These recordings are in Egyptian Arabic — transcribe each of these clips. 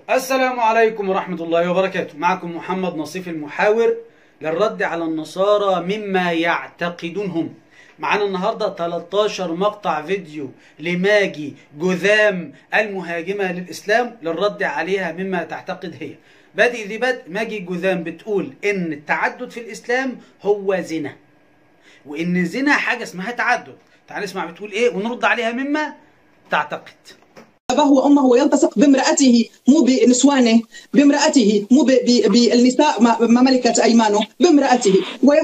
السلام عليكم ورحمة الله وبركاته معكم محمد نصيف المحاور للرد على النصارى مما يعتقدون هم معانا النهاردة 13 مقطع فيديو لماجي جذام المهاجمة للإسلام للرد عليها مما تعتقد هي بادئ ذي بدء ماجي جذام بتقول إن التعدد في الإسلام هو زنا وإن الزنا حاجة اسمها تعدد تعال نسمع بتقول إيه ونرد عليها مما تعتقد أباه وأمه ويلتصق بامرأته مو بنسوانه بامرأته مو ب- ب- بالنساء ما ما ملكت أيمانه بامرأته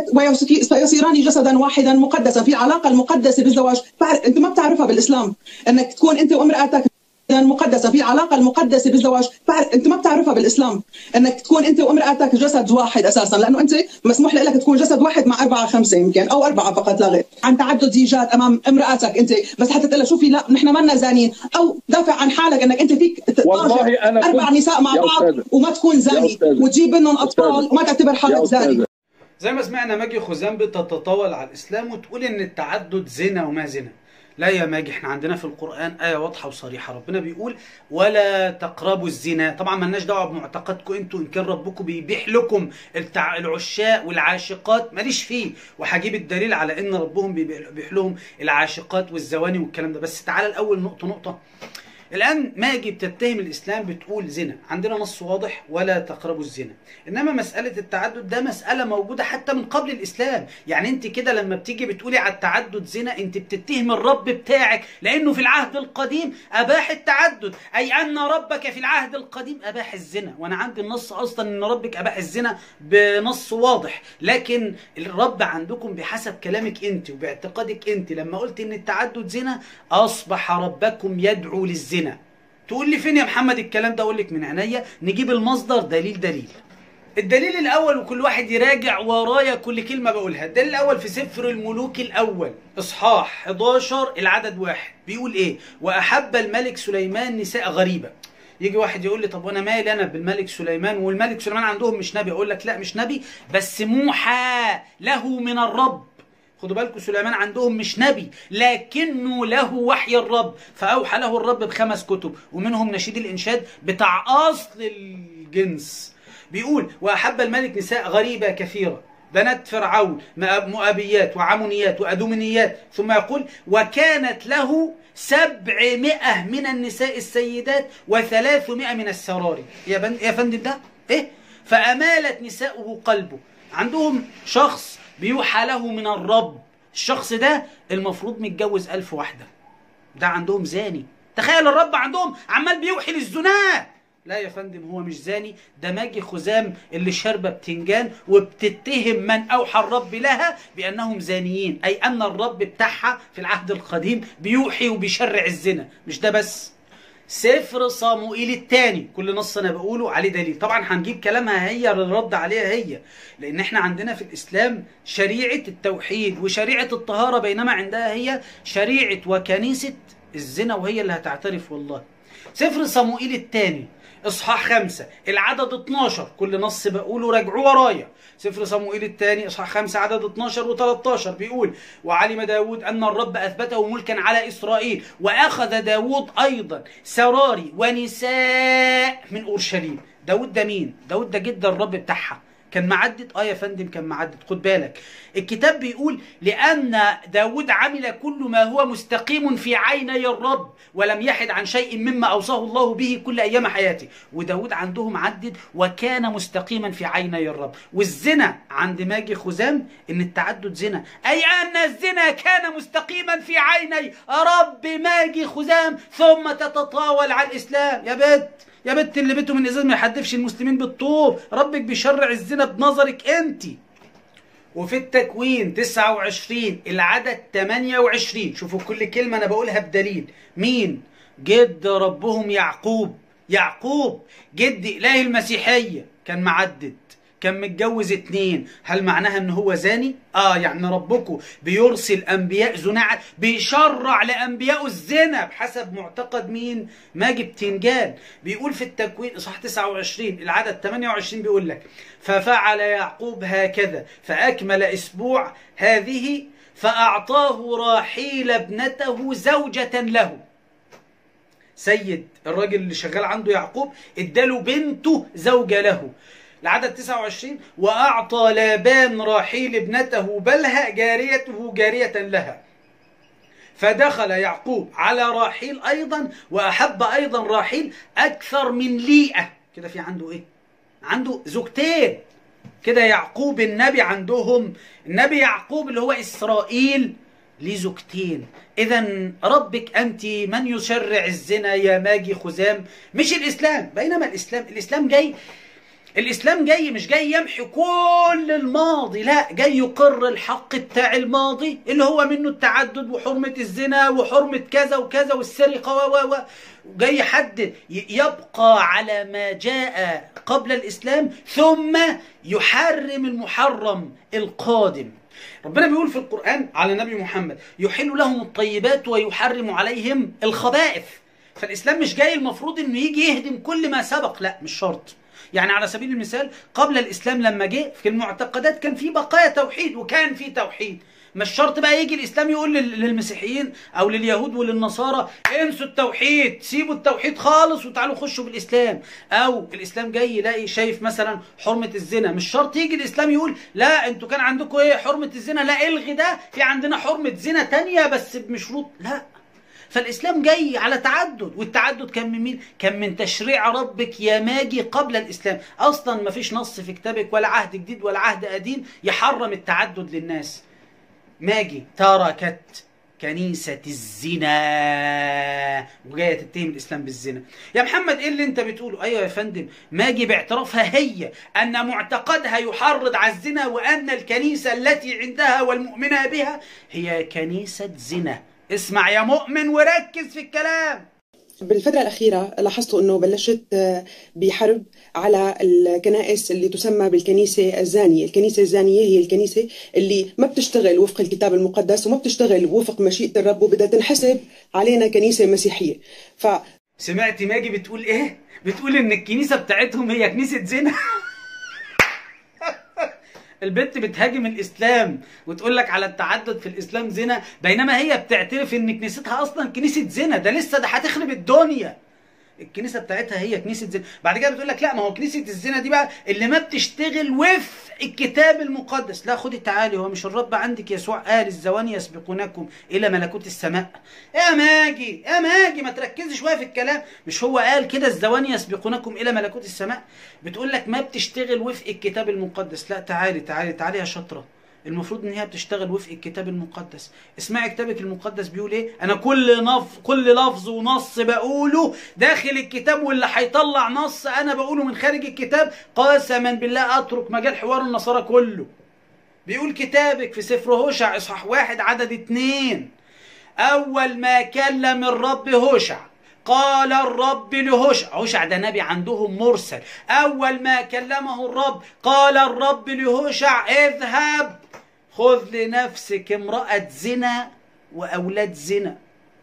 ويصيران جسدا واحدا مقدسا في علاقة المقدسة بالزواج بعرف- أنت ما بتعرفها بالإسلام أنك تكون أنت وامرأتك مقدسة في علاقة المقدسة بالزواج بعرف- أنت ما بتعرفها بالإسلام أنك تكون أنت وامرأتك جسد واحد أساسا لأنه أنت مسموح لك تكون جسد واحد مع أربعة خمسة يمكن أو أربعة فقط لا غير عن تعدد زيجات أمام امرأتك أنت بس حتى تقول لها شوفي لا نحن ما زانين أو دافع عن حالك أنك أنت فيك والله تراجع أنا أربع كنت- نساء مع يا بعض أستاذة. وما تكون زاني أستاذة. وتجيب منهم أطفال أستاذة. وما تعتبر حالك يا زاني أستاذة زي ما سمعنا ماجي خزام بتتطاول على الإسلام وتقول إن التعدد زنا وما زنا لا يا ماجي احنا عندنا في القرآن آية واضحة وصريحة ربنا بيقول ولا تقربوا الزنا طبعا ملناش دعوة بمعتقدكم انتوا ان كان ربكم بيبيح لكم التع... العشاق والعاشقات ماليش فيه وهجيب الدليل على ان ربهم بيبيح لهم العاشقات والزواني والكلام ده بس تعالى الاول نقطة نقطة الآن ماجي بتتهم الإسلام بتقول زنا عندنا نص واضح ولا تقربوا الزنا إنما مسألة التعدد ده مسألة موجودة حتى من قبل الإسلام يعني أنت كده لما بتيجي بتقولي على التعدد زنا أنت بتتهم الرب بتاعك لأنه في العهد القديم أباح التعدد أي أن ربك في العهد القديم أباح الزنا وأنا عندي النص أصلا أن ربك أباح الزنا بنص واضح لكن الرب عندكم بحسب كلامك أنت وباعتقادك أنت لما قلت أن التعدد زنا أصبح ربكم يدعو للزنا تقول لي فين يا محمد الكلام ده اقول لك من عينيا نجيب المصدر دليل دليل الدليل الاول وكل واحد يراجع ورايا كل كلمه بقولها الدليل الاول في سفر الملوك الاول اصحاح 11 العدد واحد بيقول ايه واحب الملك سليمان نساء غريبه يجي واحد يقول لي طب وانا مالي انا بالملك سليمان والملك سليمان عندهم مش نبي اقول لك لا مش نبي بس موحى له من الرب خدوا بالكم سليمان عندهم مش نبي لكنه له وحي الرب فأوحى له الرب بخمس كتب ومنهم نشيد الإنشاد بتاع أصل الجنس بيقول وأحب الملك نساء غريبة كثيرة بنات فرعون مؤ- مؤابيات وعمونيات وأدومنيات ثم يقول وكانت له سبعمائة من النساء السيدات وثلاثمائة من السراري يا, بن... يا فندم ده إيه فأمالت نساؤه قلبه عندهم شخص بيوحى له من الرب الشخص ده المفروض متجوز ألف واحدة ده عندهم زاني تخيل الرب عندهم عمال بيوحي للزناة لا يا فندم هو مش زاني ده ماجي خزام اللي شاربة بتنجان وبتتهم من أوحى الرب لها بأنهم زانيين أي أن الرب بتاعها في العهد القديم بيوحي وبيشرع الزنا مش ده بس سفر صموئيل الثاني كل نص انا بقوله عليه دليل طبعا هنجيب كلامها هي للرد عليها هي لان احنا عندنا في الاسلام شريعه التوحيد وشريعه الطهاره بينما عندها هي شريعه وكنيسه الزنا وهي اللي هتعترف والله سفر صموئيل الثاني اصحاح خمسة العدد 12 كل نص بقوله راجعوه ورايا سفر صموئيل الثاني اصحاح خمسة عدد 12 و13 بيقول وعلم داود ان الرب اثبته ملكا على اسرائيل واخذ داود ايضا سراري ونساء من اورشليم داود ده مين داود ده جد الرب بتاعها كان معدد اه يا فندم كان معدد خد بالك الكتاب بيقول لان داود عمل كل ما هو مستقيم في عيني الرب ولم يحد عن شيء مما اوصاه الله به كل ايام حياته وداود عندهم عدد وكان مستقيما في عيني الرب والزنا عند ماجي خزام ان التعدد زنا اي ان الزنا كان مستقيما في عيني رب ماجي خزام ثم تتطاول على الاسلام يا بنت يا بنت اللي بيته من ازاز ما يحدفش المسلمين بالطوب ربك بيشرع الزنا بنظرك انت وفي التكوين 29 العدد 28 شوفوا كل كلمة أنا بقولها بدليل مين جد ربهم يعقوب يعقوب جد إله المسيحية كان معدد كان متجوز اتنين هل معناها ان هو زاني اه يعني ربكم بيرسل انبياء زناعة بيشرع لانبياء الزنا بحسب معتقد مين ماجي بتنجان بيقول في التكوين اصحاح 29 العدد 28 بيقول لك ففعل يعقوب هكذا فاكمل اسبوع هذه فاعطاه راحيل ابنته زوجة له سيد الراجل اللي شغال عنده يعقوب اداله بنته زوجة له العدد 29 وأعطى لابان راحيل ابنته بلها جاريته جارية لها فدخل يعقوب على راحيل أيضا وأحب أيضا راحيل أكثر من ليئة كده في عنده إيه؟ عنده زوجتين كده يعقوب النبي عندهم النبي يعقوب اللي هو إسرائيل ليه زوجتين إذا ربك أنت من يشرع الزنا يا ماجي خزام مش الإسلام بينما الإسلام الإسلام جاي الإسلام جاي مش جاي يمحي كل الماضي لا جاي يقر الحق بتاع الماضي اللي هو منه التعدد وحرمة الزنا وحرمة كذا وكذا والسرقة و و و جاي حد يبقى على ما جاء قبل الإسلام ثم يحرم المحرم القادم ربنا بيقول في القرآن على نبي محمد يحل لهم الطيبات ويحرم عليهم الخبائث فالإسلام مش جاي المفروض إنه يجي يهدم كل ما سبق لا مش شرط يعني على سبيل المثال قبل الإسلام لما جه في المعتقدات كان في بقايا توحيد وكان في توحيد مش شرط بقى يجي الإسلام يقول للمسيحيين أو لليهود وللنصارى انسوا التوحيد سيبوا التوحيد خالص وتعالوا خشوا بالإسلام أو الإسلام جاي يلاقي شايف مثلا حرمة الزنا مش شرط يجي الإسلام يقول لا انتوا كان عندكم ايه حرمة الزنا لا الغي ده في عندنا حرمة زنا تانية بس بشروط لا فالإسلام جاي على تعدد والتعدد كان من مين؟ كان من تشريع ربك يا ماجي قبل الإسلام أصلا ما فيش نص في كتابك ولا عهد جديد ولا عهد قديم يحرم التعدد للناس ماجي تركت كنيسة الزنا وجاية تتهم الإسلام بالزنا يا محمد إيه اللي أنت بتقوله أيوة يا فندم ماجي باعترافها هي أن معتقدها يحرض على الزنا وأن الكنيسة التي عندها والمؤمنة بها هي كنيسة زنا اسمع يا مؤمن وركز في الكلام بالفترة الأخيرة لاحظت أنه بلشت بحرب على الكنائس اللي تسمى بالكنيسة الزانية الكنيسة الزانية هي الكنيسة اللي ما بتشتغل وفق الكتاب المقدس وما بتشتغل وفق مشيئة الرب وبدها تنحسب علينا كنيسة مسيحية ف سمعتي ماجي بتقول ايه بتقول ان الكنيسة بتاعتهم هي كنيسة زنا البنت بتهاجم الاسلام وتقول لك على التعدد في الاسلام زنا بينما هي بتعترف ان كنيستها اصلا كنيسه زنا ده لسه ده هتخرب الدنيا الكنيسه بتاعتها هي كنيسه زنا بعد كده بتقول لك لا ما هو كنيسه الزنا دي بقى اللي ما بتشتغل وفق الكتاب المقدس لا خدي تعالي هو مش الرب عندك يسوع قال الزواني يسبقونكم الى ملكوت السماء يا ماجي يا ماجي ما تركزي شويه في الكلام مش هو قال كده الزواني يسبقونكم الى ملكوت السماء بتقول لك ما بتشتغل وفق الكتاب المقدس لا تعالي تعالي تعالي يا شاطره المفروض ان هي بتشتغل وفق الكتاب المقدس اسمعي كتابك المقدس بيقول ايه انا كل نف كل لفظ ونص بقوله داخل الكتاب واللي هيطلع نص انا بقوله من خارج الكتاب قسما بالله اترك مجال حوار النصارى كله بيقول كتابك في سفر هوشع اصحاح واحد عدد اتنين اول ما كلم الرب هوشع قال الرب لهوشع هوشع ده نبي عندهم مرسل أول ما كلمه الرب قال الرب لهوشع اذهب خذ لنفسك امرأة زنا وأولاد زنا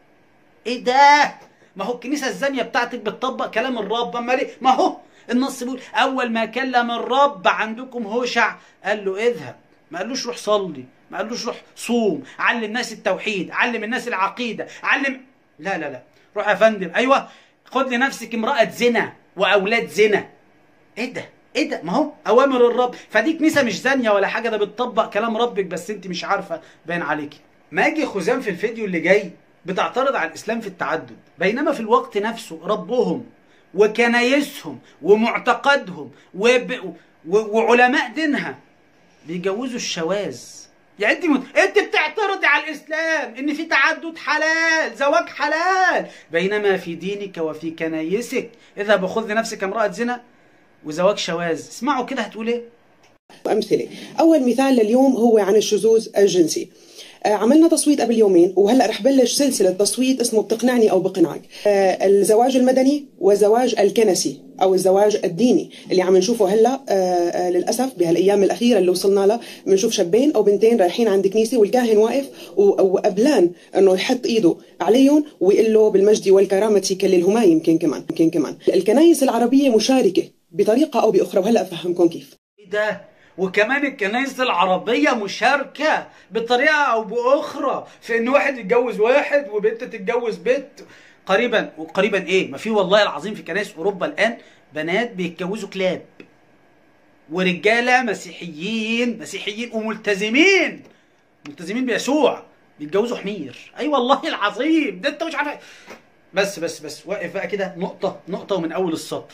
ايه ده ما هو الكنيسة الزانية بتاعتك بتطبق كلام الرب اما ليه ما هو النص بيقول أول ما كلم الرب عندكم هوشع قال له اذهب ما قالوش روح صلي ما قالوش روح صوم علم الناس التوحيد علم الناس العقيدة علم لا لا لا روح يا فندم ايوه خد لنفسك امراه زنا واولاد زنا ايه ده ايه ده ما هو اوامر الرب فدي كنيسه مش زانيه ولا حاجه ده بتطبق كلام ربك بس انت مش عارفه باين عليكي ماجي خزام في الفيديو اللي جاي بتعترض على الاسلام في التعدد بينما في الوقت نفسه ربهم وكنايسهم ومعتقدهم وب... و... وعلماء دينها بيجوزوا الشواذ يعني انت مت... انت بتعترضي على الاسلام ان في تعدد حلال زواج حلال بينما في دينك وفي كنايسك اذهب وخذ لنفسك امراه زنا وزواج شواذ اسمعوا كده هتقول ايه أمثلة أول مثال لليوم هو عن الشذوذ الجنسي عملنا تصويت قبل يومين وهلا رح بلش سلسله تصويت اسمه بتقنعني او بقنعك الزواج المدني والزواج الكنسي او الزواج الديني اللي عم نشوفه هلا للاسف بهالايام الاخيره اللي وصلنا لها بنشوف شابين او بنتين رايحين عند كنيسه والكاهن واقف وقبلان انه يحط ايده عليهم ويقول له بالمجد والكرامه كللهما يمكن كمان يمكن كمان الكنايس العربيه مشاركه بطريقه او باخرى وهلا افهمكم كيف ايه ده وكمان الكنائس العربية مشاركة بطريقة أو بأخرى في إن واحد يتجوز واحد وبنت تتجوز بنت قريبا وقريبا ايه ما في والله العظيم في كنائس اوروبا الان بنات بيتجوزوا كلاب ورجاله مسيحيين مسيحيين وملتزمين ملتزمين بيسوع بيتجوزوا حمير اي أيوة والله العظيم ده انت مش عارف بس بس بس واقف بقى كده نقطه نقطه ومن اول السطر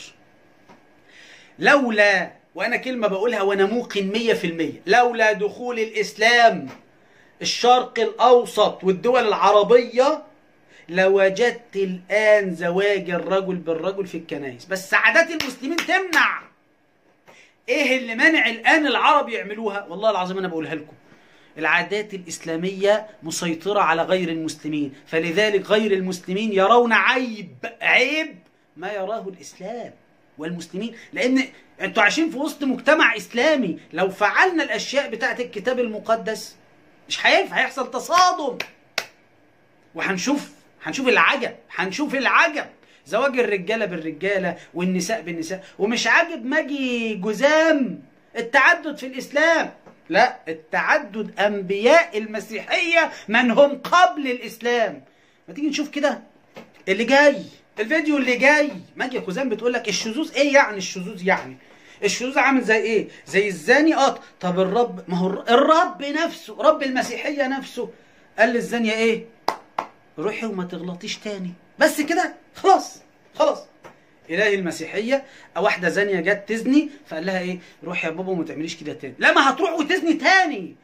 لولا وانا كلمه بقولها وانا موقن 100% لولا دخول الاسلام الشرق الاوسط والدول العربيه لوجدت الان زواج الرجل بالرجل في الكنائس بس عادات المسلمين تمنع ايه اللي منع الان العرب يعملوها والله العظيم انا بقولها لكم العادات الإسلامية مسيطرة على غير المسلمين فلذلك غير المسلمين يرون عيب عيب ما يراه الإسلام والمسلمين لأن أنتوا عايشين في وسط مجتمع إسلامي لو فعلنا الأشياء بتاعت الكتاب المقدس مش هينفع هيحصل تصادم وهنشوف هنشوف العجب هنشوف العجب زواج الرجالة بالرجالة والنساء بالنساء ومش عاجب ماجي جزام التعدد في الإسلام لا التعدد أنبياء المسيحية من هم قبل الإسلام ما تيجي نشوف كده اللي جاي الفيديو اللي جاي ماجي خزام بتقول لك الشذوذ ايه يعني الشذوذ يعني الشذوذ عامل زي ايه زي الزاني اه طب الرب ما هو الرب نفسه رب المسيحية نفسه قال للزانية ايه روحي وما تغلطيش تاني بس كده خلاص خلاص إلهي المسيحية أو واحدة زانية جت تزني فقال لها إيه روح يا بابا وما تعمليش كده تاني لا ما هتروح وتزني تاني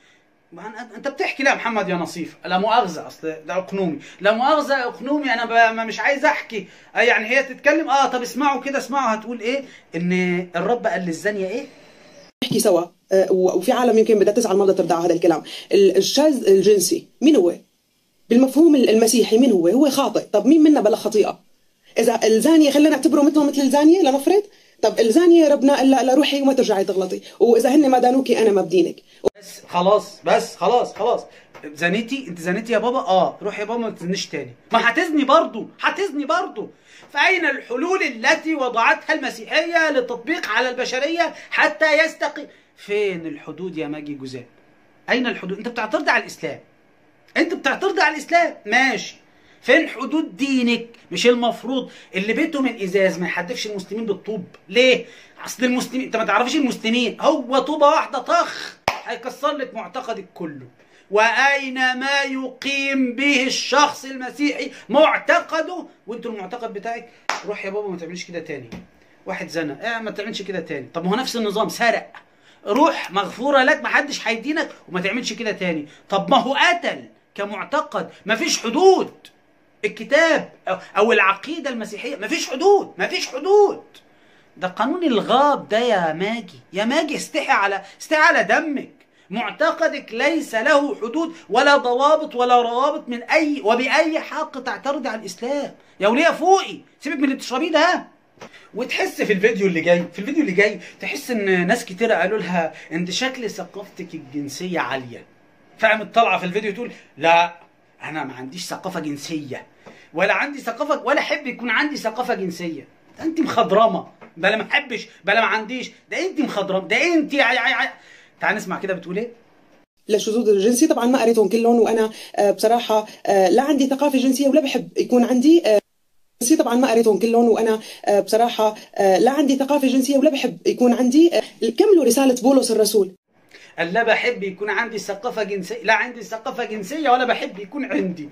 انت بتحكي ليه يا محمد يا نصيف لا مؤاخذه اصل ده اقنومي لا مؤاخذه اقنومي انا ب... مش عايز احكي يعني هي تتكلم اه طب اسمعوا كده اسمعوا هتقول ايه ان الرب قال للزانيه ايه نحكي سوا وفي عالم يمكن بدها تزعل ما بدها ترضى هذا الكلام الشاذ الجنسي مين هو بالمفهوم المسيحي مين هو هو خاطئ طب مين منا بلا خطيئه اذا الزانيه خلينا نعتبره مثله مثل الزانيه لنفرض طب الزانيه ربنا قال لا روحي وما ترجعي تغلطي واذا هن ما دانوكي انا ما بدينك بس خلاص بس خلاص خلاص زنيتي انت زنيتي يا بابا اه روح يا بابا ما تزنيش تاني ما هتزني برضه هتزني برضه فاين الحلول التي وضعتها المسيحيه للتطبيق على البشريه حتى يستقي فين الحدود يا ماجي جزاء اين الحدود انت بتعترض على الاسلام انت بتعترض على الاسلام ماشي فين حدود دينك مش المفروض اللي بيته من ازاز ما يحدفش المسلمين بالطوب ليه اصل المسلمين انت ما تعرفش المسلمين هو طوبه واحده طخ هيكسر لك معتقدك كله واين ما يقيم به الشخص المسيحي معتقده وانت المعتقد بتاعك روح يا بابا ما تعملش كده تاني واحد زنى اه ما تعملش كده تاني طب ما هو نفس النظام سرق روح مغفوره لك ما حدش هيدينك وما تعملش كده تاني طب ما هو قتل كمعتقد ما فيش حدود الكتاب او العقيده المسيحيه مفيش حدود مفيش حدود ده قانون الغاب ده يا ماجي يا ماجي استحي على استحي على دمك معتقدك ليس له حدود ولا ضوابط ولا روابط من اي وباي حق تعترض على الاسلام يا وليه فوقي سيبك من اللي بتشربيه ده وتحس في الفيديو اللي جاي في الفيديو اللي جاي تحس ان ناس كتيره قالوا لها انت شكل ثقافتك الجنسيه عاليه فقامت طالعه في الفيديو تقول لا انا ما عنديش ثقافه جنسيه ولا عندي ثقافه ولا احب يكون عندي ثقافه جنسيه ده انت مخضرمه بلا ما احبش بلا ما عنديش ده انت مخضرمه ده انت عي عي عي. تعال نسمع كده بتقول ايه للشذوذ الجنسي طبعا ما قريتهم كلهم وانا بصراحه لا عندي ثقافه جنسيه ولا بحب يكون عندي جنسي طبعا ما قريتهم كلهم وانا بصراحه لا عندي ثقافه جنسيه ولا بحب يكون عندي كملوا رساله بولس الرسول قال لا بحب يكون عندي ثقافة جنسية لا عندي ثقافة جنسية ولا بحب يكون عندي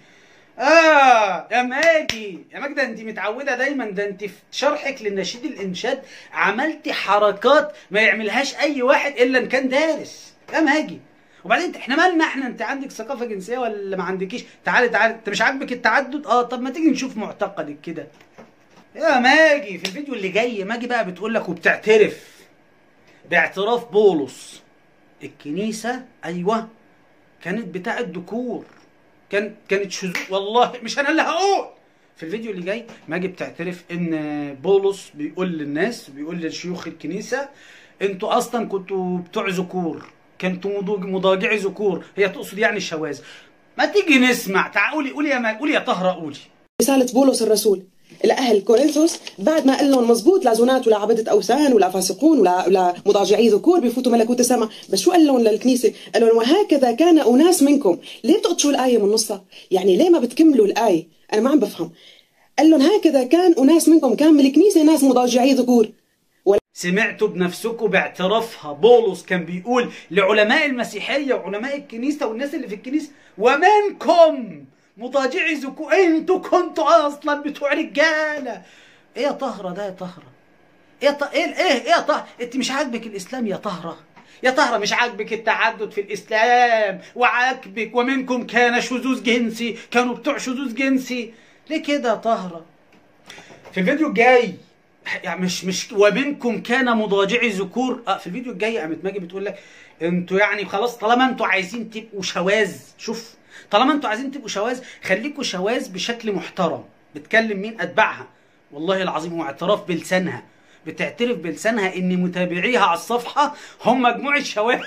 آه يا ماجي يا ماجدة أنت متعودة دايما ده أنت في شرحك للنشيد الإنشاد عملتي حركات ما يعملهاش أي واحد إلا إن كان دارس يا ماجي وبعدين احنا مالنا احنا انت عندك ثقافه جنسيه ولا ما عندكيش تعالي تعالي انت مش عاجبك التعدد اه طب ما تيجي نشوف معتقدك كده يا ماجي في الفيديو اللي جاي ماجي بقى بتقول لك وبتعترف باعتراف بولس الكنيسة أيوة كانت بتاعة ذكور كان كانت شذوذ والله مش أنا اللي هقول في الفيديو اللي جاي ماجي بتعترف إن بولس بيقول للناس بيقول لشيوخ الكنيسة أنتوا أصلا كنتوا بتوع ذكور كنتوا مضاجعي ذكور هي تقصد يعني الشواذ ما تيجي نسمع تعالي قولي قولي يا ما قولي يا طهرة قولي رساله بولس الرسول لأهل كورنثوس بعد ما قال لهم مزبوط لا زنات ولا عبدة أوثان ولا فاسقون ولا ولا مضاجعي ذكور بيفوتوا ملكوت السماء بس شو قال لهم للكنيسة قال لهم وهكذا كان أناس منكم ليه بتقطشوا الآية من نصها يعني ليه ما بتكملوا الآية أنا ما عم بفهم قال لهم هكذا كان وناس منكم كان بالكنيسة ناس مضاجعي ذكور سمعتوا بنفسكم باعترافها بولس كان بيقول لعلماء المسيحية وعلماء الكنيسة والناس اللي في الكنيسة ومنكم مضاجعي ذكور انتوا كنتوا اصلا بتوع رجالة ايه يا طهرة ده يا طهرة ايه ط... ايه ايه ايه يا طهرة انت مش عاجبك الاسلام يا طهرة يا طهرة مش عاجبك التعدد في الاسلام وعاجبك ومنكم كان شذوذ جنسي كانوا بتوع شذوذ جنسي ليه كده يا طهرة في الفيديو الجاي يعني مش مش ومنكم كان مضاجعي ذكور اه في الفيديو الجاي قامت ماجي بتقول لك انتوا يعني خلاص طالما انتوا عايزين تبقوا شواذ شوف طالما انتوا عايزين تبقوا شواذ خليكوا شواذ بشكل محترم بتكلم مين اتباعها والله العظيم هو اعتراف بلسانها بتعترف بلسانها ان متابعيها على الصفحه هم مجموعه شواذ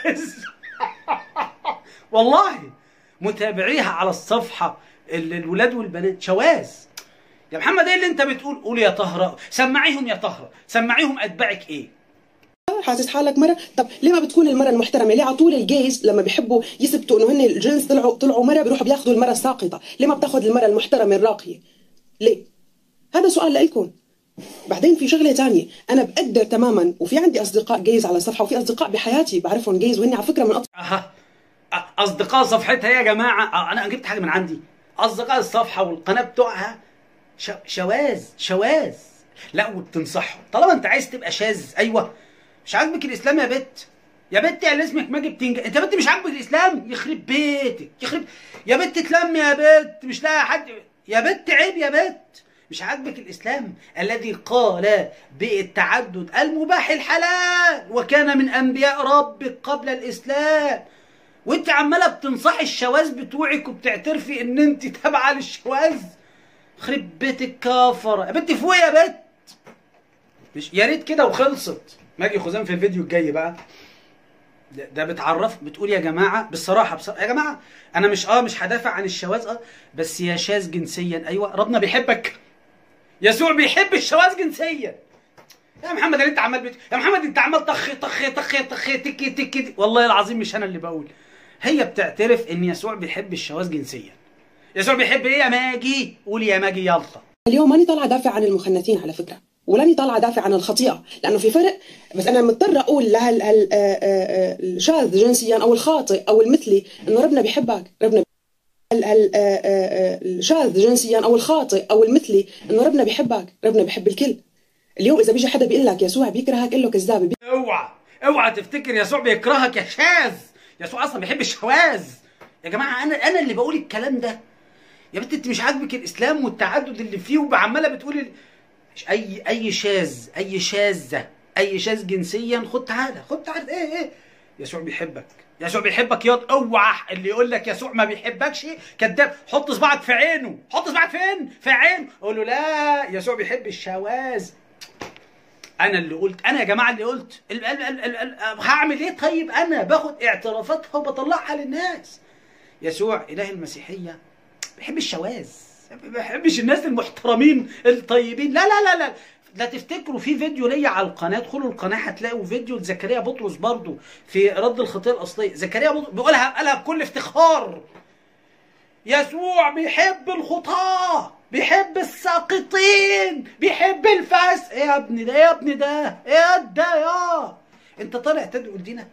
والله متابعيها على الصفحه ال- الولاد والبنات شواذ يا محمد ايه اللي انت بتقول قول يا طهره سمعيهم يا طهره سمعيهم اتباعك ايه حاسس حالك مرة طب ليه ما بتكون المرة المحترمة ليه على طول الجيز لما بيحبوا يثبتوا انه هن الجنس طلعوا طلعوا مرة بيروحوا بياخذوا المرة الساقطة ليه ما بتاخذ المرة المحترمة الراقية ليه هذا سؤال لكم بعدين في شغله تانية انا بقدر تماما وفي عندي اصدقاء جيز على الصفحه وفي اصدقاء بحياتي بعرفهم جيز وهن على فكره من أطفال أها. أ- اصدقاء صفحتها يا جماعه أ- انا جبت حاجه من عندي اصدقاء الصفحه والقناه بتوعها ش- شواذ شواذ لا وبتنصحهم طالما انت عايز تبقى شاذ ايوه مش عاجبك الاسلام يا بت يا بت يا اللي اسمك ماجي بتنج انت يا بت مش عاجبك الاسلام يخرب بيتك يخرب يا بت تلم يا بت مش لاقي حد يا بت عيب يا بت مش عاجبك الاسلام الذي قال بالتعدد المباح الحلال وكان من انبياء ربك قبل الاسلام وانت عماله بتنصحي الشواذ بتوعك وبتعترفي ان انت تابعه للشواذ خرب بيتك كافر يا بنت فوق يا بت مش يا ريت كده وخلصت ماجي خزام في الفيديو الجاي بقى ده, ده بتعرف بتقول يا جماعه بالصراحه بصراحة يا جماعه انا مش اه مش هدافع عن الشواذ اه بس يا شاذ جنسيا ايوه ربنا بيحبك يسوع بيحب الشواذ جنسيا يا محمد اللي انت عمال بت... يا محمد انت عمال طخ طخ طخ طخ تكي تكي والله العظيم مش انا اللي بقول هي بتعترف ان يسوع بيحب الشواذ جنسيا يسوع بيحب ايه يا ماجي قول يا ماجي يلا اليوم ماني طالعه دافع عن المخنثين على فكره ولاني طالعه دافع عن الخطيئه لانه في فرق بس انا مضطره اقول لهال هال آه، آه، آه، الشاذ جنسيا او الخاطئ او المثلي انه ربنا بيحبك ربنا هل هل آه، آه، آه، الشاذ جنسيا او الخاطئ او المثلي انه ربنا بيحبك ربنا بيحب الكل اليوم اذا بيجي حدا بيقول لك يسوع بيكرهك قل له كذاب اوعى اوعى تفتكر يسوع بيكرهك يا شاذ يسوع اصلا بيحب الشواذ يا جماعه انا انا اللي بقول الكلام ده يا بنت انت مش عاجبك الاسلام والتعدد اللي فيه وعماله بتقول ال... مش اي اي شاذ اي شاذه اي شاذ جنسيا خد تعالى خد تعالى ايه ايه يسوع بيحبك يسوع بيحبك ياض اوعى اللي يقول لك يسوع ما بيحبكش كذاب حط صباعك في عينه حط صباعك فين في عينه قول له لا يسوع بيحب الشواذ انا اللي قلت انا يا جماعه اللي قلت ال ال ال ال ال هعمل ايه طيب انا باخد اعترافاتها وبطلعها للناس يسوع اله المسيحيه بيحب الشواذ ما بيحبش الناس المحترمين الطيبين لا لا لا لا لا تفتكروا في فيديو ليا على القناه ادخلوا القناه هتلاقوا فيديو لزكريا بطرس برضو في رد الخطيه الاصليه زكريا بطرس بيقولها قالها بكل افتخار يسوع بيحب الخطاة بيحب الساقطين بيحب الفاس ايه يا ابني ده ايه يا ابني ده ايه ده يا انت طالع تدعو لدينك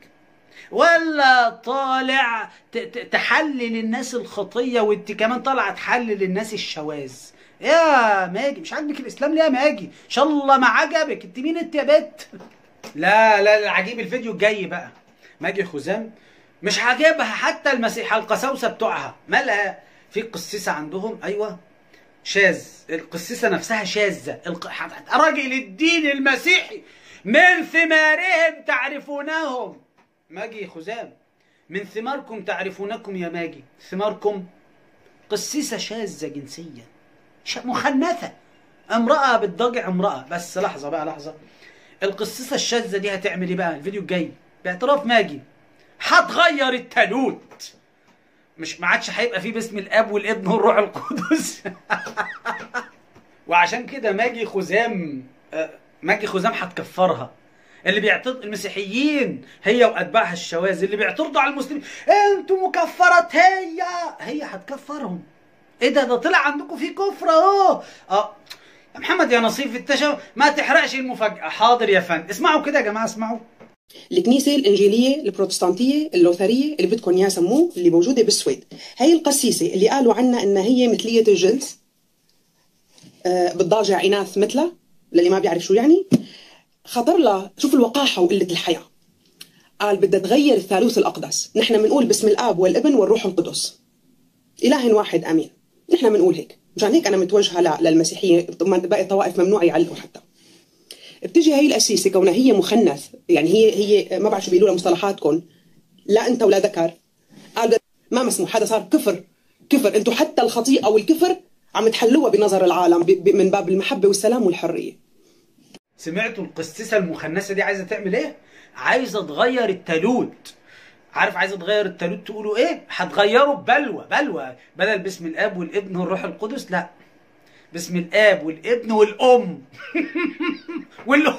ولا طالع ت- ت- تحلل الناس الخطية وانت كمان طالعة تحلل الناس الشواذ يا ماجي مش عاجبك الاسلام ليه يا ماجي ان شاء الله ما عجبك انت مين انت يا بت لا لا لا عجيب الفيديو الجاي بقى ماجي خزام مش عاجبها حتى المسيحة القساوسة بتوعها مالها في قسيسة عندهم ايوه شاذ القسيسة نفسها شاذة الق... راجل الدين المسيحي من ثمارهم تعرفونهم ماجي خزام من ثماركم تعرفونكم يا ماجي ثماركم قسيسة شاذة جنسيا ش... مخنثة امرأة بتضاجع امرأة بس لحظة بقى لحظة القسيسة الشاذة دي هتعمل ايه بقى الفيديو الجاي باعتراف ماجي هتغير التالوت مش ما عادش هيبقى فيه باسم الاب والابن والروح القدس وعشان كده ماجي خزام آه، ماجي خزام هتكفرها اللي بيعترض المسيحيين هي واتباعها الشواذ اللي بيعترضوا على المسلمين انتوا مكفرات هي هي هتكفرهم ايه ده ده طلع عندكم في كفر اهو اه يا محمد يا نصيف انت شو- ما تحرقش المفاجاه حاضر يا فندم اسمعوا كده يا جماعه اسمعوا الكنيسة الإنجيلية البروتستانتية اللوثرية اللي بدكم إياها سموه اللي موجودة بالسويد هي القسيسة اللي قالوا عنها إنها هي مثلية الجنس آه، بتضاجع إناث مثلها للي ما بيعرف شو يعني خطر لها شوف الوقاحة وقلة الحياة قال بدها تغير الثالوث الأقدس نحن بنقول باسم الآب والابن والروح القدس إله واحد آمين نحن بنقول هيك مشان هيك أنا متوجهة ل- للمسيحية طبعاً باقي الطوائف ممنوع يعلقوا حتى بتجي هي القسيسه كونها هي مخنث يعني هي هي ما بعرف شو بيقولوا لها مصطلحاتكم لا انت ولا ذكر قال ما مسموح هذا صار كفر كفر انتم حتى الخطيئه والكفر عم تحلوها بنظر العالم ب- ب- من باب المحبه والسلام والحريه سمعتوا القسيسه المخنثه دي عايزه تعمل ايه عايزه تغير التالوت عارف عايزه تغير التالوت تقولوا ايه هتغيره ببلوى بلوى بدل باسم الاب والابن والروح القدس لا باسم الاب والابن والام والام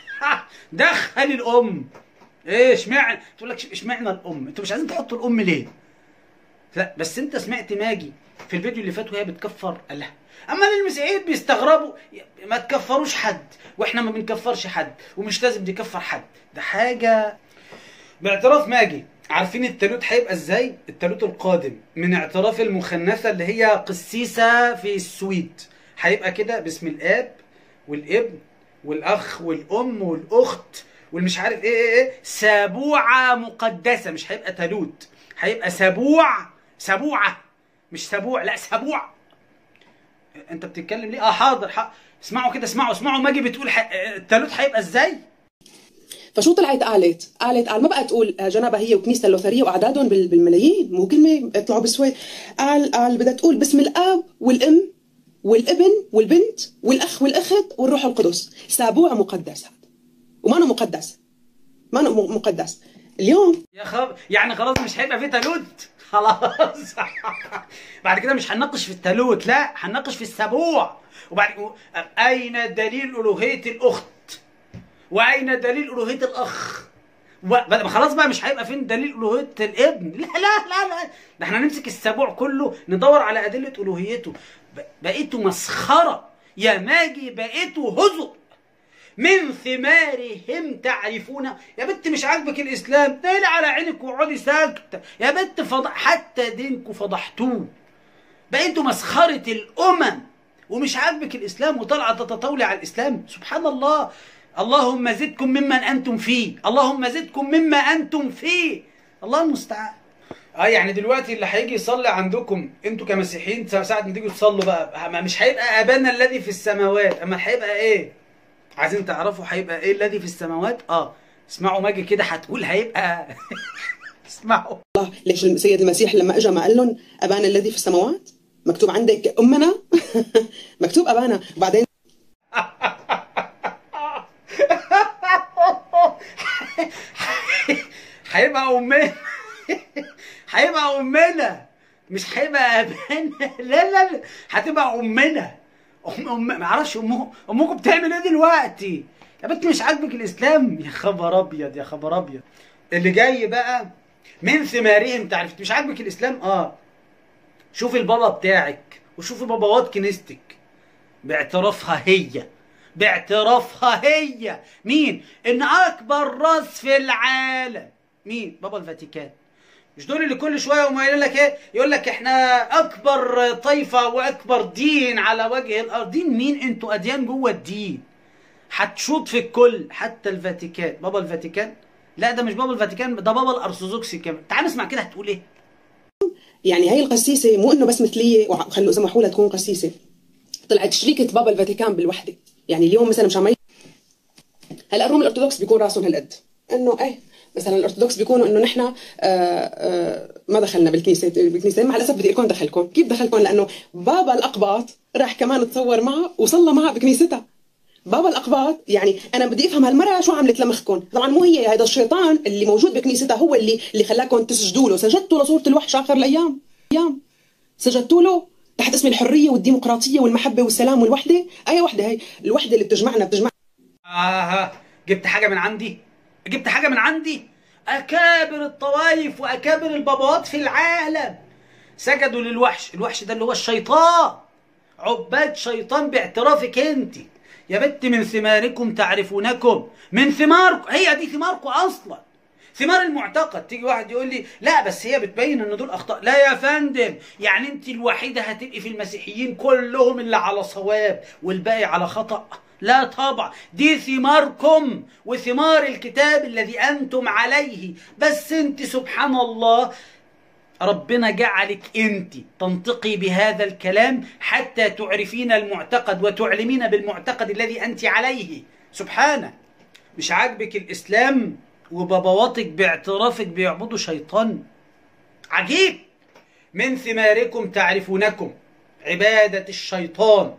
دخل الام ايه اشمعنى تقول لك اشمعنى الام انتوا مش عايزين تحطوا الام ليه لا بس انت سمعت ماجي في الفيديو اللي فات وهي بتكفر الله اما المسيحيين بيستغربوا ما تكفروش حد واحنا ما بنكفرش حد ومش لازم نكفر حد ده حاجه باعتراف ماجي عارفين التالوت هيبقى ازاي التالوت القادم من اعتراف المخنثه اللي هي قسيسه في السويد هيبقى كده باسم الاب والابن والاخ والام والاخت والمش عارف ايه ايه ايه سبوعه مقدسه مش هيبقى تالوت هيبقى سبوع سبوعه مش سبوع لا سبوع انت بتتكلم ليه اه حاضر حق. اسمعوا كده اسمعوا اسمعوا ماجي بتقول ح... التالوت هيبقى ازاي فشو طلعت قالت؟ قالت قال ما بقى تقول جنبها هي وكنيسة اللوثرية وأعدادهم بال- بالملايين مو كلمة طلعوا بالسويد قال قال بدها تقول باسم الآب والأم والابن والبنت والأخ والأخت والروح القدس سابوع مقدس هذا وما أنا مقدس ما أنا م- مقدس اليوم يا خب يعني خلاص مش هيبقى في تالوت خلاص بعد كده مش هنناقش في التالوت لا هنناقش في السبوع وبعد اين دليل الوهيه الاخت واين دليل الوهيه الاخ و- خلاص بقى مش هيبقى فين دليل الوهيه الابن لا لا لا لا ده احنا نمسك السبوع كله ندور على ادله الوهيته ب- بقيتوا مسخره يا ماجي بقيتوا هزؤ من ثمارهم تعرفون يا بنت مش عاجبك الاسلام نيل على عينك واقعدي ساكته يا بنت فضح حتى دينكم فضحتوه بقيتوا مسخره الامم ومش عاجبك الاسلام وطالعه تتطاولي على الاسلام سبحان الله اللهم زدكم ممن انتم فيه اللهم زدكم مما انتم فيه الله المستعان اه يعني دلوقتي اللي هيجي يصلي عندكم انتوا كمسيحيين ساعة ما تيجوا تصلوا بقى ما- مش هيبقى ابانا الذي في السماوات اما هيبقى ايه عايزين تعرفوا هيبقى ايه الذي في السماوات اه اسمعوا ماجي كده هتقول هيبقى اسمعوا الله ليش السيد المسيح لما اجى ما قال لهم ابانا الذي في السماوات مكتوب عندك امنا مكتوب ابانا وبعدين هيبقى امنا هيبقى امنا مش هيبقى ابانا لا لا لا هتبقى امنا أم أم ما اعرفش امكم امكم بتعمل ايه دلوقتي يا بنت مش عاجبك الاسلام يا خبر ابيض يا خبر ابيض اللي جاي بقى من ثمارهم تعرف مش عاجبك الاسلام اه شوف البابا بتاعك وشوف باباوات كنيستك باعترافها هي باعترافها هي مين ان اكبر راس في العالم مين بابا الفاتيكان مش دول اللي كل شويه يقوموا قايلين لك ايه يقول لك احنا اكبر طائفه واكبر دين على وجه الارض دين مين انتوا اديان جوه الدين هتشوط في الكل حتى الفاتيكان بابا الفاتيكان لا ده مش بابا الفاتيكان ده بابا الارثوذكسي كمان تعال نسمع كده هتقول ايه يعني هي القسيسه مو انه بس مثليه وخلوا سمحوا لها تكون قسيسه طلعت شريكه بابا الفاتيكان بالوحده يعني اليوم مثلا مشان ما هلا الروم الارثوذكس بيكون راسهم هالقد انه ايه مثلا الارثوذكس بيكونوا انه نحن آه آه ما دخلنا بالكنيسه بالكنيسه مع الاسف بدي لكم دخلكم كيف دخلكم لانه بابا الاقباط راح كمان تصور معها وصلى معها بكنيستها بابا الاقباط يعني انا بدي افهم هالمره شو عملت لمخكم طبعا مو هي هذا الشيطان اللي موجود بكنيستها هو اللي اللي خلاكم تسجدوا له سجدتوا لصوره الوحش اخر الايام ايام سجدتوا له تحت اسم الحريه والديمقراطيه والمحبه والسلام والوحده اي وحده هي الوحده اللي بتجمعنا بتجمعنا آه جبت حاجة من عندي جبت حاجة من عندي أكابر الطوائف وأكابر البابوات في العالم سجدوا للوحش الوحش ده اللي هو الشيطان عباد شيطان باعترافك انت يا بت من ثماركم تعرفونكم من ثماركم هي دي ثماركم اصلا ثمار المعتقد تيجي واحد يقول لي لا بس هي بتبين ان دول اخطاء لا يا فندم يعني انت الوحيده هتبقي في المسيحيين كلهم اللي على صواب والباقي على خطأ لا طبعا دي ثماركم وثمار الكتاب الذي انتم عليه بس انت سبحان الله ربنا جعلك انت تنطقي بهذا الكلام حتى تعرفين المعتقد وتعلمين بالمعتقد الذي انت عليه سبحانه مش عاجبك الاسلام وبابواتك باعترافك بيعبدوا شيطان عجيب من ثماركم تعرفونكم عبادة الشيطان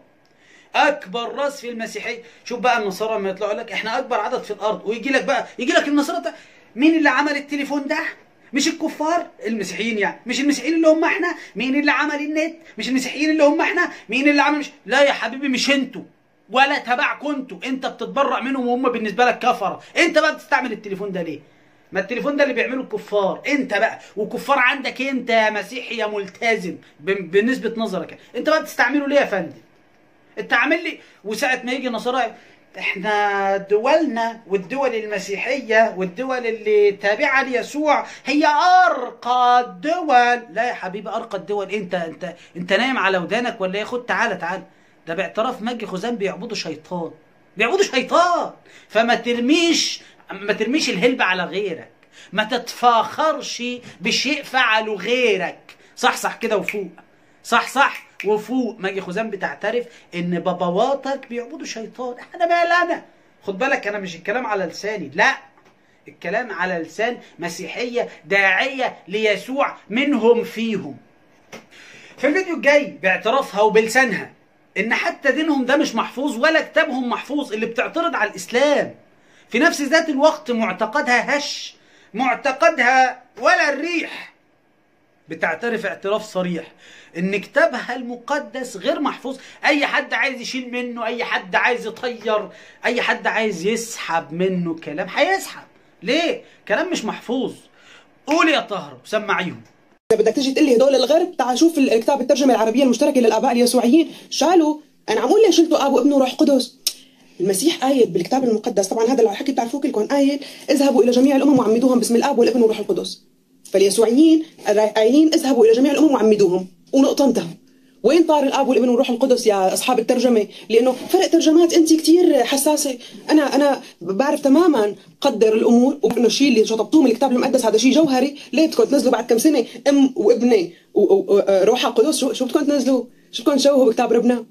اكبر راس في المسيحيه شوف بقى النصارى لما يطلعوا لك احنا اكبر عدد في الارض ويجي لك بقى يجي لك النصارى ده مين اللي عمل التليفون ده مش الكفار المسيحيين يعني مش المسيحيين اللي هم احنا مين اللي عمل النت مش المسيحيين اللي هم احنا مين اللي عمل مش لا يا حبيبي مش انتوا ولا تبعكم انتوا انت بتتبرع منهم وهم بالنسبه لك كفره انت بقى بتستعمل التليفون ده ليه ما التليفون ده اللي بيعمله الكفار انت بقى وكفار عندك انت يا مسيحي يا ملتزم ب- بنسبه نظرك انت بقى بتستعمله ليه يا فندم انت عامل لي وساعه ما يجي نصارى احنا دولنا والدول المسيحيه والدول اللي تابعه ليسوع هي ارقى الدول لا يا حبيبي ارقى الدول انت انت انت نايم على ودانك ولا ايه خد تعالى تعالى ده باعتراف مجي خزام بيعبدوا شيطان بيعبدوا شيطان فما ترميش ما ترميش الهلب على غيرك ما تتفاخرش بشيء فعله غيرك صح صح كده وفوق صح صح وفوق ماجي خزام بتعترف ان بابواتك بيعبدوا شيطان انا مال انا خد بالك انا مش الكلام على لساني لا الكلام على لسان مسيحية داعية ليسوع منهم فيهم في الفيديو الجاي باعترافها وبلسانها ان حتى دينهم ده مش محفوظ ولا كتابهم محفوظ اللي بتعترض على الاسلام في نفس ذات الوقت معتقدها هش معتقدها ولا الريح بتعترف اعتراف صريح ان كتابها المقدس غير محفوظ اي حد عايز يشيل منه اي حد عايز يطير اي حد عايز يسحب منه كلام هيسحب ليه كلام مش محفوظ قول يا طهر وسمعيهم اذا بدك تيجي تقول لي هدول الغرب تعال شوف الكتاب الترجمه العربيه المشتركه للاباء اليسوعيين شالوا انا عمول لي شلتوا اب وابن وروح قدس المسيح قايل بالكتاب المقدس طبعا هذا الحكي بتعرفوه كلكم قايل اذهبوا الى جميع الامم وعمدوهم باسم الاب والابن والروح القدس فاليسوعيين قايلين اذهبوا الى جميع الامم وعمدوهم ونقطه انتهى وين طار الاب والابن والروح القدس يا اصحاب الترجمه لانه فرق ترجمات انت كثير حساسه انا انا بعرف تماما قدر الامور وانه الشيء اللي شطبتوه من الكتاب المقدس هذا شيء جوهري ليه بدكم تنزلوا بعد كم سنه ام وابنه وروح القدس شو شو بدكم تنزلوا شو بدكم تشوهوا بكتاب ربنا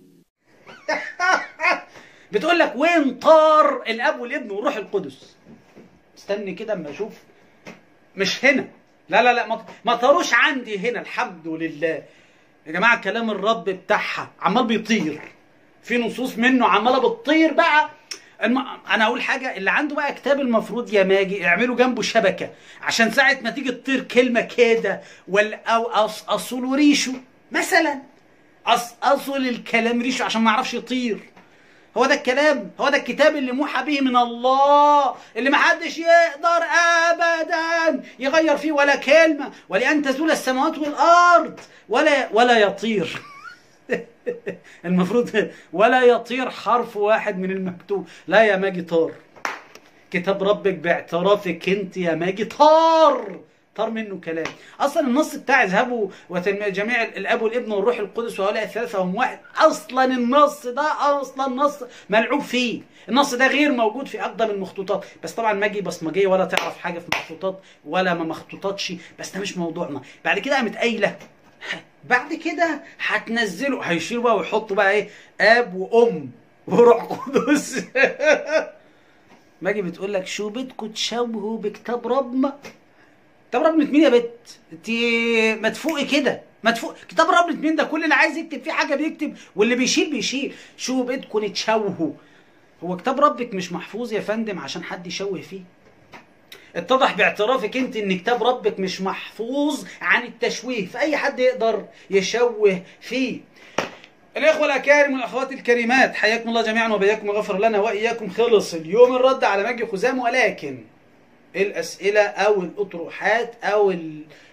بتقول لك وين طار الاب والابن والروح القدس استني كده اما اشوف مش هنا لا لا لا ما- ما طاروش عندي هنا الحمد لله يا جماعه كلام الرب بتاعها عمال بيطير في نصوص منه عماله بتطير بقى الم... انا اقول حاجه اللي عنده بقى كتاب المفروض يا ماجي اعملوا جنبه شبكه عشان ساعه ما تيجي تطير كلمه كده ولا او اصل ريشه مثلا اصل الكلام ريشه عشان ما يعرفش يطير هو ده الكلام هو ده الكتاب اللي موحى به من الله اللي ما حدش يقدر ابدا يغير فيه ولا كلمه ولان تزول السماوات والارض ولا ولا يطير المفروض ولا يطير حرف واحد من المكتوب لا يا ماجي طار كتاب ربك باعترافك انت يا ماجي طار طار منه كلام اصلا النص بتاع اذهبوا وتلم جميع الاب والابن والروح القدس وهؤلاء الثلاثه هم واحد اصلا النص ده اصلا نص ملعوب فيه النص ده غير موجود في اقدم المخطوطات بس طبعا ماجي بصمجيه ولا تعرف حاجه في مخطوطات ولا ما مخطوطاتش بس ده مش موضوعنا بعد كده قامت قايله بعد كده هتنزلوا هيشيلوا بقى ويحطوا بقى ايه اب وام وروح قدس ماجي بتقول لك شو بدكم تشوهوا بكتاب ربنا كتاب ربنا مين يا بت انت ما تفوقي كده ما تفوق كتاب ربنا مين ده كل اللي عايز يكتب فيه حاجه بيكتب واللي بيشيل بيشيل شو بدكم تشوهوا هو كتاب ربك مش محفوظ يا فندم عشان حد يشوه فيه اتضح باعترافك انت ان كتاب ربك مش محفوظ عن التشويه فاي حد يقدر يشوه فيه الاخوه الاكارم والاخوات الكريمات حياكم الله جميعا وبياكم وغفر لنا واياكم خلص اليوم الرد على مجدي خزام ولكن الاسئله او الاطروحات او ال-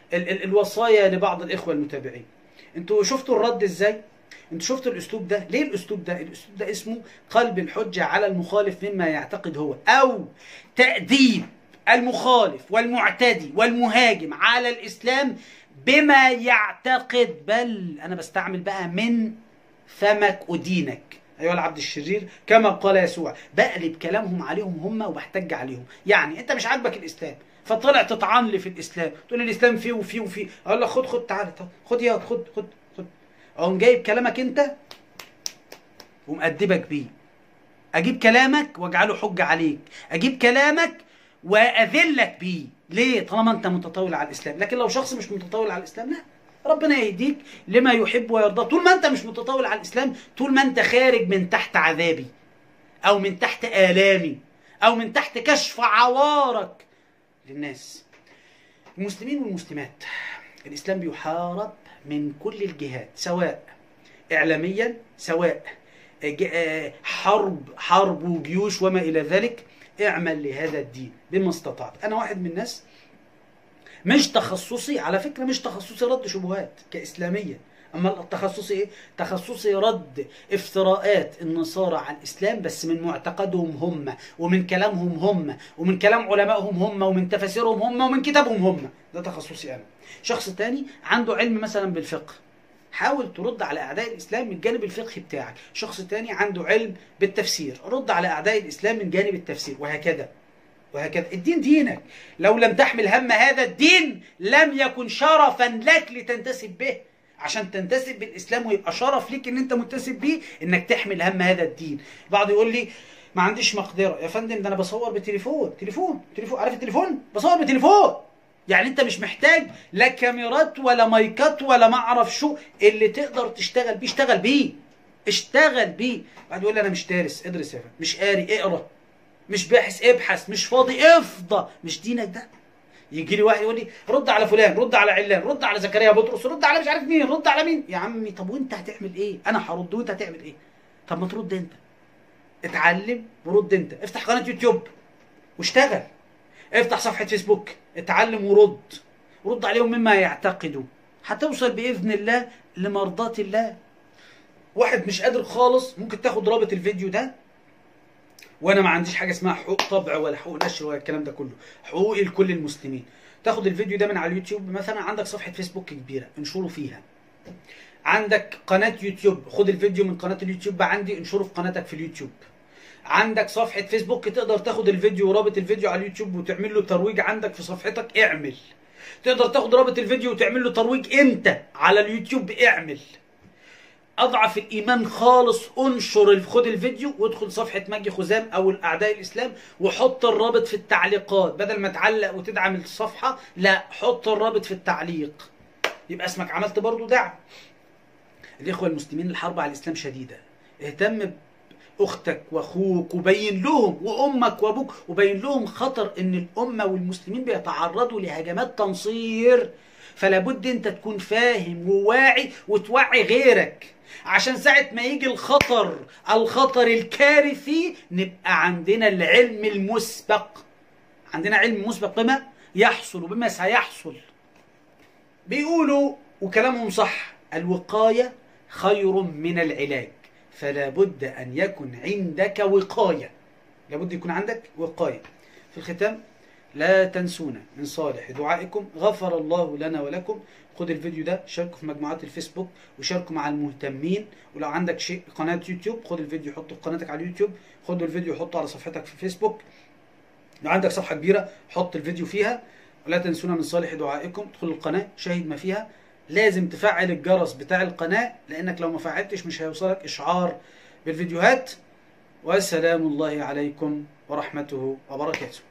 ال ال الوصايا لبعض الاخوه المتابعين انتوا شفتوا الرد ازاي انتوا شفتوا الاسلوب ده ليه الاسلوب ده الاسلوب ده اسمه قلب الحجه على المخالف مما يعتقد هو او تاديب المخالف والمعتدي والمهاجم على الاسلام بما يعتقد بل انا بستعمل بقى من فمك ادينك ايها العبد الشرير كما قال يسوع بقلب كلامهم عليهم هم وبحتج عليهم يعني انت مش عاجبك الاسلام فطلع تطعن لي في الاسلام تقول لي الاسلام فيه وفيه وفيه اقول لك خد خد تعالى تعالى، خد يا خد خد خد اقوم جايب كلامك انت ومأدبك بيه اجيب كلامك واجعله حجه عليك اجيب كلامك واذلك بيه ليه طالما انت متطاول على الاسلام لكن لو شخص مش متطاول على الاسلام لا ربنا يهديك لما يحب ويرضى طول ما انت مش متطاول على الاسلام طول ما انت خارج من تحت عذابي او من تحت الامي او من تحت كشف عوارك للناس المسلمين والمسلمات الاسلام بيحارب من كل الجهات سواء اعلاميا سواء ج- آه، حرب حرب وجيوش وما الى ذلك اعمل لهذا الدين بما استطعت انا واحد من الناس مش تخصصي على فكره مش تخصصي رد شبهات كاسلاميه اما التخصصي ايه تخصصي رد افتراءات النصارى على الاسلام بس من معتقدهم هم ومن كلامهم هم ومن كلام علمائهم هم ومن تفاسيرهم هم ومن كتابهم هم ده تخصصي انا شخص تاني عنده علم مثلا بالفقه حاول ترد على اعداء الاسلام من الجانب الفقهي بتاعك شخص تاني عنده علم بالتفسير رد على اعداء الاسلام من جانب التفسير وهكذا وهكذا الدين دينك لو لم تحمل هم هذا الدين لم يكن شرفا لك لتنتسب به عشان تنتسب بالاسلام ويبقى شرف ليك ان انت منتسب بيه انك تحمل هم هذا الدين بعض يقول لي ما عنديش مقدره يا فندم ده انا بصور بتليفون تليفون تليفون عارف التليفون بصور بتليفون يعني انت مش محتاج لا كاميرات ولا مايكات ولا ما اعرف شو اللي تقدر تشتغل بيه اشتغل بيه اشتغل بيه بعد يقول لي انا مش دارس ادرس يا فندم مش قاري اقرا مش باحث ابحث مش فاضي افضى مش دينك ده يجي لي واحد يقول لي رد على فلان رد على علان رد على زكريا بطرس رد على مش عارف مين رد على مين يا عمي طب وانت هتعمل ايه انا هرد وانت هتعمل ايه طب ما ترد انت اتعلم ورد انت افتح قناه يوتيوب واشتغل افتح صفحه فيسبوك اتعلم ورد ورد عليهم مما يعتقدوا هتوصل باذن الله لمرضاه الله واحد مش قادر خالص ممكن تاخد رابط الفيديو ده وانا ما عنديش حاجه اسمها حقوق طبع ولا حقوق نشر ولا الكلام ده كله حقوقي لكل المسلمين تاخد الفيديو ده من على اليوتيوب مثلا عندك صفحه فيسبوك كبيره انشره فيها عندك قناه يوتيوب خد الفيديو من قناه اليوتيوب عندي انشره في قناتك في اليوتيوب عندك صفحه فيسبوك تقدر تاخد الفيديو ورابط الفيديو على اليوتيوب وتعمل له ترويج عندك في صفحتك اعمل تقدر تاخد رابط الفيديو وتعمل له ترويج انت على اليوتيوب اعمل اضعف الايمان خالص انشر ال- خد الفيديو وادخل صفحه مجدي خزام او الاعداء الاسلام وحط الرابط في التعليقات بدل ما تعلق وتدعم الصفحه لا حط الرابط في التعليق يبقى اسمك عملت برضو دعم الاخوه المسلمين الحرب على الاسلام شديده اهتم اختك واخوك وبين لهم وامك وابوك وبين لهم خطر ان الامه والمسلمين بيتعرضوا لهجمات تنصير فلا بد انت تكون فاهم وواعي وتوعي غيرك عشان ساعة ما يجي الخطر الخطر الكارثي نبقى عندنا العلم المسبق عندنا علم مسبق بما يحصل وبما سيحصل بيقولوا وكلامهم صح الوقاية خير من العلاج فلا بد أن يكن عندك وقاية لابد يكون عندك وقاية في الختام لا تنسونا من صالح دعائكم غفر الله لنا ولكم خد الفيديو ده شاركه في مجموعات الفيسبوك وشاركه مع المهتمين ولو عندك شيء قناة يوتيوب خد الفيديو حطه في قناتك على اليوتيوب خد الفيديو حطه على صفحتك في الفيسبوك لو عندك صفحة كبيرة حط الفيديو فيها ولا تنسونا من صالح دعائكم ادخل القناة شاهد ما فيها لازم تفعل الجرس بتاع القناة لأنك لو ما فعلتش مش هيوصلك إشعار بالفيديوهات والسلام الله عليكم ورحمته وبركاته